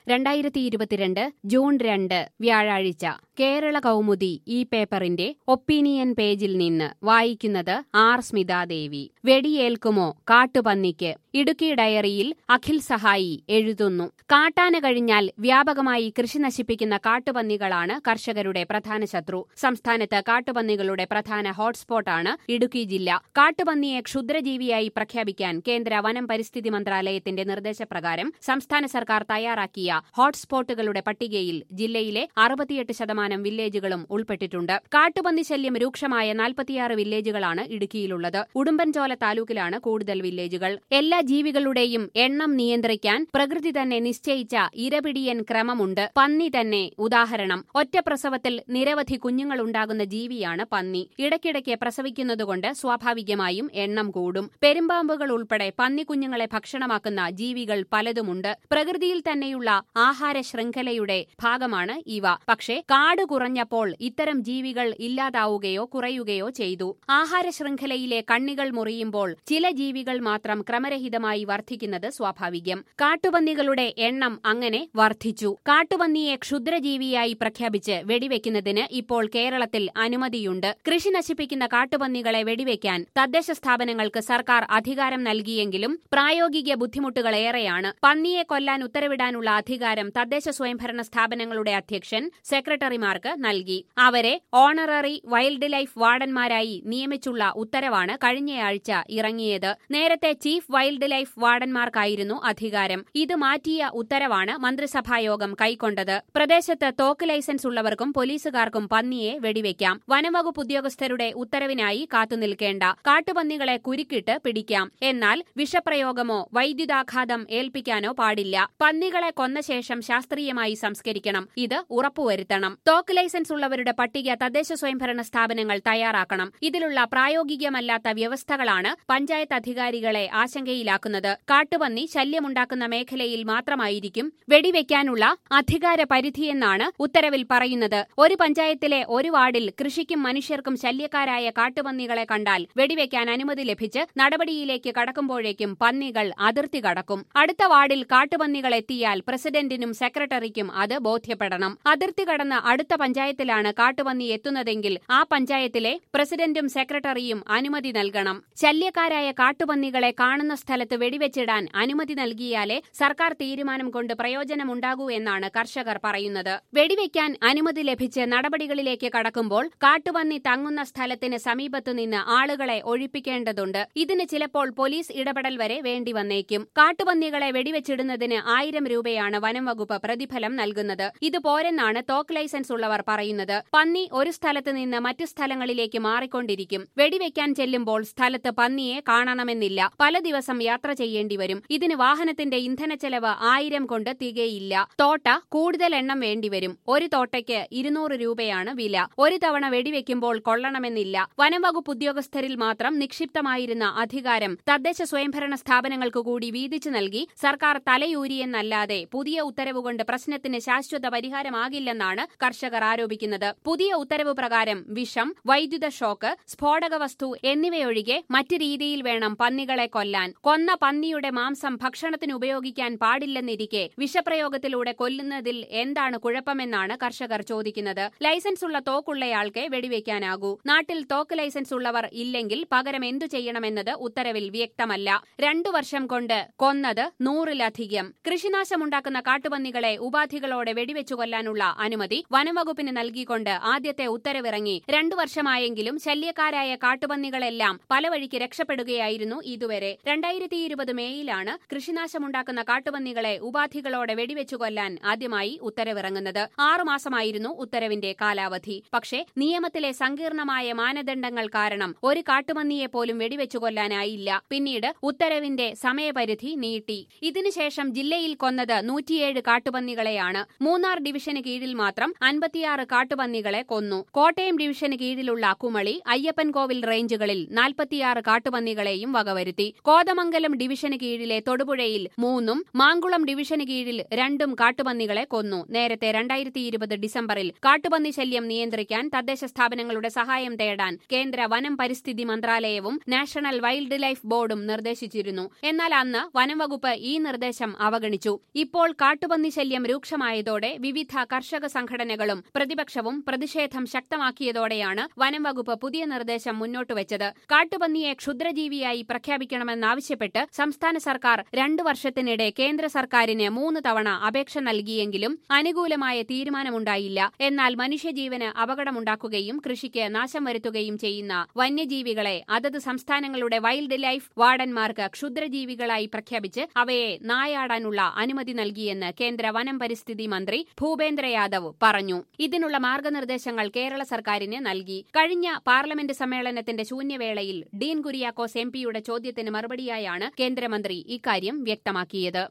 രണ്ടായിരത്തി ഇരുപത്തിരണ്ട് ജൂൺ രണ്ട് വ്യാഴാഴ്ച കേരള കൗമുദി ഈ പേപ്പറിന്റെ ഒപ്പീനിയൻ പേജിൽ നിന്ന് വായിക്കുന്നത് ആർ സ്മിതാദേവി വെടിയേൽക്കുമോ കാട്ടുപന്നിക്ക് ഇടുക്കി ഡയറിയിൽ അഖിൽ സഹായി എഴുതുന്നു കാട്ടാന കഴിഞ്ഞാൽ വ്യാപകമായി കൃഷി നശിപ്പിക്കുന്ന കാട്ടുപന്നികളാണ് കർഷകരുടെ പ്രധാന ശത്രു സംസ്ഥാനത്ത് കാട്ടുപന്നികളുടെ പ്രധാന ഹോട്ട്സ്പോട്ടാണ് ഇടുക്കി ജില്ല കാട്ടുപന്നിയെ ക്ഷുദ്രജീവിയായി പ്രഖ്യാപിക്കാൻ കേന്ദ്ര വനം പരിസ്ഥിതി മന്ത്രാലയത്തിന്റെ നിർദ്ദേശപ്രകാരം സംസ്ഥാന സർക്കാർ തയ്യാറാക്കിയ ഹോട്ട്സ്പോട്ടുകളുടെ പട്ടികയിൽ ജില്ലയിലെ അറുപത്തിയെട്ട് ശതമാനം വില്ലേജുകളും ഉൾപ്പെട്ടിട്ടുണ്ട് കാട്ടുപന്നി ശല്യം രൂക്ഷമായ നാൽപ്പത്തിയാറ് വില്ലേജുകളാണ് ഇടുക്കിയിലുള്ളത് ഉടുമ്പൻചോല താലൂക്കിലാണ് കൂടുതൽ വില്ലേജുകൾ എല്ലാ ജീവികളുടെയും എണ്ണം നിയന്ത്രിക്കാൻ പ്രകൃതി തന്നെ നിശ്ചയിച്ച ഇരപിടിയൻ ക്രമമുണ്ട് പന്നി തന്നെ ഉദാഹരണം ഒറ്റ പ്രസവത്തിൽ നിരവധി കുഞ്ഞുങ്ങൾ ഉണ്ടാകുന്ന ജീവിയാണ് പന്നി ഇടയ്ക്കിടയ്ക്ക് പ്രസവിക്കുന്നതുകൊണ്ട് സ്വാഭാവികമായും എണ്ണം കൂടും പെരുമ്പാമ്പുകൾ ഉൾപ്പെടെ പന്നി കുഞ്ഞുങ്ങളെ ഭക്ഷണമാക്കുന്ന ജീവികൾ പലതുമുണ്ട് പ്രകൃതിയിൽ തന്നെയുള്ള ആഹാര ശൃംഖലയുടെ ഭാഗമാണ് ഇവ പക്ഷേ കാട് കുറഞ്ഞപ്പോൾ ഇത്തരം ജീവികൾ ഇല്ലാതാവുകയോ കുറയുകയോ ചെയ്തു ആഹാര ശൃംഖലയിലെ കണ്ണികൾ മുറിയുമ്പോൾ ചില ജീവികൾ മാത്രം ക്രമരഹിതമായി വർദ്ധിക്കുന്നത് സ്വാഭാവികം കാട്ടുപന്നികളുടെ എണ്ണം അങ്ങനെ വർദ്ധിച്ചു കാട്ടുപന്നിയെ ക്ഷുദ്രജീവിയായി പ്രഖ്യാപിച്ച് വെടിവെക്കുന്നതിന് ഇപ്പോൾ കേരളത്തിൽ അനുമതിയുണ്ട് കൃഷി നശിപ്പിക്കുന്ന കാട്ടുപന്നികളെ വെടിവെക്കാൻ തദ്ദേശ സ്ഥാപനങ്ങൾക്ക് സർക്കാർ അധികാരം നൽകിയെങ്കിലും പ്രായോഗിക ബുദ്ധിമുട്ടുകൾ ഏറെയാണ് പന്നിയെ കൊല്ലാൻ ഉത്തരവിടാനുള്ള അധികാരം തദ്ദേശ സ്വയംഭരണ സ്ഥാപനങ്ങളുടെ അധ്യക്ഷൻ സെക്രട്ടറിമാർക്ക് നൽകി അവരെ ഓണററി വൈൽഡ് ലൈഫ് വാർഡന്മാരായി നിയമിച്ചുള്ള ഉത്തരവാണ് കഴിഞ്ഞയാഴ്ച ഇറങ്ങിയത് നേരത്തെ ചീഫ് വൈൽഡ് ലൈഫ് വാർഡന്മാർക്കായിരുന്നു അധികാരം ഇത് മാറ്റിയ ഉത്തരവാണ് മന്ത്രിസഭായോഗം കൈക്കൊണ്ടത് പ്രദേശത്ത് തോക്ക് ലൈസൻസ് ഉള്ളവർക്കും പോലീസുകാർക്കും പന്നിയെ വെടിവെക്കാം വനംവകുപ്പ് ഉദ്യോഗസ്ഥരുടെ ഉത്തരവിനായി കാത്തുനിൽക്കേണ്ട കാട്ടുപന്നികളെ കുരുക്കിട്ട് പിടിക്കാം എന്നാൽ വിഷപ്രയോഗമോ വൈദ്യുതാഘാതം ഏൽപ്പിക്കാനോ പാടില്ല പന്നികളെ കൊന്ന ശേഷം ശാസ്ത്രീയമായി സംസ്കരിക്കണം ഇത് ഉറപ്പുവരുത്തണം തോക്ക് ലൈസൻസ് ഉള്ളവരുടെ പട്ടിക തദ്ദേശ സ്വയംഭരണ സ്ഥാപനങ്ങൾ തയ്യാറാക്കണം ഇതിലുള്ള പ്രായോഗികമല്ലാത്ത വ്യവസ്ഥകളാണ് പഞ്ചായത്ത് അധികാരികളെ ആശങ്കയിലാക്കുന്നത് കാട്ടുപന്നി ശല്യമുണ്ടാക്കുന്ന മേഖലയിൽ മാത്രമായിരിക്കും വെടിവെക്കാനുള്ള അധികാര പരിധിയെന്നാണ് ഉത്തരവിൽ പറയുന്നത് ഒരു പഞ്ചായത്തിലെ ഒരു വാർഡിൽ കൃഷിക്കും മനുഷ്യർക്കും ശല്യക്കാരായ കാട്ടുപന്നികളെ കണ്ടാൽ വെടിവെക്കാൻ അനുമതി ലഭിച്ച് നടപടിയിലേക്ക് കടക്കുമ്പോഴേക്കും പന്നികൾ അതിർത്തി കടക്കും അടുത്ത വാർഡിൽ കാട്ടുപന്നികൾ എത്തിയാൽ പ്രസിഡന്റിനും സെക്രട്ടറിക്കും അത് ബോധ്യപ്പെടണം അതിർത്തി കടന്ന് അടുത്ത പഞ്ചായത്തിലാണ് കാട്ടുപന്നി എത്തുന്നതെങ്കിൽ ആ പഞ്ചായത്തിലെ പ്രസിഡന്റും സെക്രട്ടറിയും അനുമതി നൽകണം ശല്യക്കാരായ കാട്ടുപന്നികളെ കാണുന്ന സ്ഥലത്ത് വെടിവെച്ചിടാൻ അനുമതി നൽകിയാലേ സർക്കാർ തീരുമാനം കൊണ്ട് പ്രയോജനമുണ്ടാകൂ എന്നാണ് കർഷകർ പറയുന്നത് വെടിവെക്കാൻ അനുമതി ലഭിച്ച് നടപടികളിലേക്ക് കടക്കുമ്പോൾ കാട്ടുപന്നി തങ്ങുന്ന സ്ഥലത്തിന് സമീപത്തുനിന്ന് ആളുകളെ ഒഴിപ്പിക്കേണ്ടതുണ്ട് ഇതിന് ചിലപ്പോൾ പോലീസ് ഇടപെടൽ വരെ വേണ്ടി വന്നേക്കും കാട്ടുപന്നികളെ വെടിവെച്ചിടുന്നതിന് ആയിരം രൂപയാണ് വനം വകുപ്പ് പ്രതിഫലം നൽകുന്നത് ഇത് പോരെന്നാണ് തോക്ക് ലൈസൻസ് ഉള്ളവർ പറയുന്നത് പന്നി ഒരു സ്ഥലത്ത് നിന്ന് മറ്റു സ്ഥലങ്ങളിലേക്ക് മാറിക്കൊണ്ടിരിക്കും വെടിവെക്കാൻ ചെല്ലുമ്പോൾ സ്ഥലത്ത് പന്നിയെ കാണണമെന്നില്ല പല ദിവസം യാത്ര ചെയ്യേണ്ടി വരും ഇതിന് വാഹനത്തിന്റെ ഇന്ധന ചെലവ് ആയിരം കൊണ്ട് തികയില്ല തോട്ട കൂടുതൽ എണ്ണം വേണ്ടിവരും ഒരു തോട്ടയ്ക്ക് ഇരുന്നൂറ് രൂപയാണ് വില ഒരു തവണ വെടിവെക്കുമ്പോൾ കൊള്ളണമെന്നില്ല വനംവകുപ്പ് ഉദ്യോഗസ്ഥരിൽ മാത്രം നിക്ഷിപ്തമായിരുന്ന അധികാരം തദ്ദേശ സ്വയംഭരണ സ്ഥാപനങ്ങൾക്ക് കൂടി വീതിച്ചു നൽകി സർക്കാർ തലയൂരിയെന്നല്ലാതെ പുതിയ ഉത്തരവ് കൊണ്ട് പ്രശ്നത്തിന് ശാശ്വത പരിഹാരമാകില്ലെന്നാണ് കർഷകർ ആരോപിക്കുന്നത് പുതിയ ഉത്തരവ് പ്രകാരം വിഷം വൈദ്യുത ഷോക്ക് സ്ഫോടക വസ്തു എന്നിവയൊഴികെ മറ്റ് രീതിയിൽ വേണം പന്നികളെ കൊല്ലാൻ കൊന്ന പന്നിയുടെ മാംസം ഭക്ഷണത്തിന് ഉപയോഗിക്കാൻ പാടില്ലെന്നിരിക്കെ വിഷപ്രയോഗത്തിലൂടെ കൊല്ലുന്നതിൽ എന്താണ് കുഴപ്പമെന്നാണ് കർഷകർ ചോദിക്കുന്നത് ലൈസൻസ് ഉള്ള തോക്കുള്ളയാൾക്കേ വെടിവെക്കാനാകൂ നാട്ടിൽ തോക്ക് ലൈസൻസ് ഉള്ളവർ ഇല്ലെങ്കിൽ പകരം എന്തു ചെയ്യണമെന്നത് ഉത്തരവിൽ വ്യക്തമല്ല രണ്ടു വർഷം കൊണ്ട് കൊന്നത് നൂറിലധികം കൃഷിനാശമുണ്ടാക്കുന്ന കാട്ടുപന്നികളെ ഉപാധികളോടെ വെടിവെച്ചു കൊല്ലാനുള്ള അനുമതി വനംവകുപ്പിന് നൽകിക്കൊണ്ട് ആദ്യത്തെ ഉത്തരവിറങ്ങി രണ്ടു വർഷമായെങ്കിലും ശല്യക്കാരായ കാട്ടുപന്നികളെല്ലാം പല വഴിക്ക് രക്ഷപ്പെടുകയായിരുന്നു ഇതുവരെ രണ്ടായിരത്തി ഇരുപത് മേയിലാണ് കൃഷിനാശമുണ്ടാക്കുന്ന കാട്ടുപന്നികളെ ഉപാധികളോടെ വെടിവെച്ചു കൊല്ലാൻ ആദ്യമായി ഉത്തരവിറങ്ങുന്നത് ആറുമാസമായിരുന്നു ഉത്തരവിന്റെ കാലാവധി പക്ഷേ നിയമത്തിലെ സങ്കീർണമായ മാനദണ്ഡങ്ങൾ കാരണം ഒരു കാട്ടുപന്നിയെ പോലും വെടിവെച്ചു കൊല്ലാനായില്ല പിന്നീട് ഉത്തരവിന്റെ സമയപരിധി നീട്ടി ഇതിനുശേഷം ജില്ലയിൽ കൊന്നത് നൂറ്റിയേഴ് കാട്ടുപന്നികളെയാണ് മൂന്നാർ ഡിവിഷന് കീഴിൽ മാത്രം അൻപത്തിയാറ് കാട്ടുപന്നികളെ കൊന്നു കോട്ടയം ഡിവിഷന് കീഴിലുള്ള കുമളി അയ്യപ്പൻകോവിൽ റേഞ്ചുകളിൽ നാൽപ്പത്തിയാറ് കാട്ടുപന്നികളെയും വകവരുത്തി കോതമംഗലം ഡിവിഷന് കീഴിലെ തൊടുപുഴയിൽ മൂന്നും മാങ്കുളം ഡിവിഷന് കീഴിൽ രണ്ടും കാട്ടുപന്നികളെ കൊന്നു നേരത്തെ രണ്ടായിരത്തി ഇരുപത് ഡിസംബറിൽ കാട്ടുപന്നി ശല്യം നിയന്ത്രിക്കാൻ തദ്ദേശ സ്ഥാപനങ്ങളുടെ സഹായം തേടാൻ കേന്ദ്ര വനം പരിസ്ഥിതി മന്ത്രാലയവും നാഷണൽ വൈൽഡ് ലൈഫ് ബോർഡും നിർദ്ദേശിച്ചിരുന്നു എന്നാൽ അന്ന് വനം വകുപ്പ് ഈ നിർദ്ദേശം അവഗണിച്ചു ഇപ്പോൾ കാട്ടുപന്നി ശല്യം രൂക്ഷമായതോടെ വിവിധ കർഷക സംഘടനകളും പ്രതിപക്ഷവും പ്രതിഷേധം ശക്തമാക്കിയതോടെയാണ് വനം വകുപ്പ് പുതിയ നിർദ്ദേശം മുന്നോട്ടുവച്ചത് കാട്ടുപന്നിയെ ക്ഷുദ്രജീവിയായി പ്രഖ്യാപിക്കണമെന്നാവശ്യപ്പെട്ട് സംസ്ഥാന സർക്കാർ രണ്ടു വർഷത്തിനിടെ കേന്ദ്ര സർക്കാരിന് മൂന്ന് തവണ അപേക്ഷ നൽകിയെങ്കിലും അനുകൂലമായ തീരുമാനമുണ്ടായില്ല എന്നാൽ മനുഷ്യജീവന് അപകടമുണ്ടാക്കുകയും കൃഷിക്ക് നാശം വരുത്തുകയും ചെയ്യുന്ന വന്യജീവികളെ അതത് സംസ്ഥാനങ്ങളുടെ വൈൽഡ് ലൈഫ് വാർഡന്മാർക്ക് ക്ഷുദ്രജീവികളായി പ്രഖ്യാപിച്ച് അവയെ നായാടാനുള്ള അനുമതി നൽകിയെന്ന് കേന്ദ്ര വനം പരിസ്ഥിതി മന്ത്രി ഭൂപേന്ദ്ര യാദവ് പറഞ്ഞു ഇതിനുള്ള മാർഗനിർദ്ദേശങ്ങൾ കേരള സർക്കാരിന് നൽകി കഴിഞ്ഞ പാർലമെന്റ് സമ്മേളനത്തിന്റെ ശൂന്യവേളയിൽ ഡീൻ കുര്യാക്കോസ് എം പിയുടെ ചോദ്യത്തിന് മറുപടിയായാണ് കേന്ദ്രമന്ത്രി ഇക്കാര്യം വ്യക്തമാക്കിയത്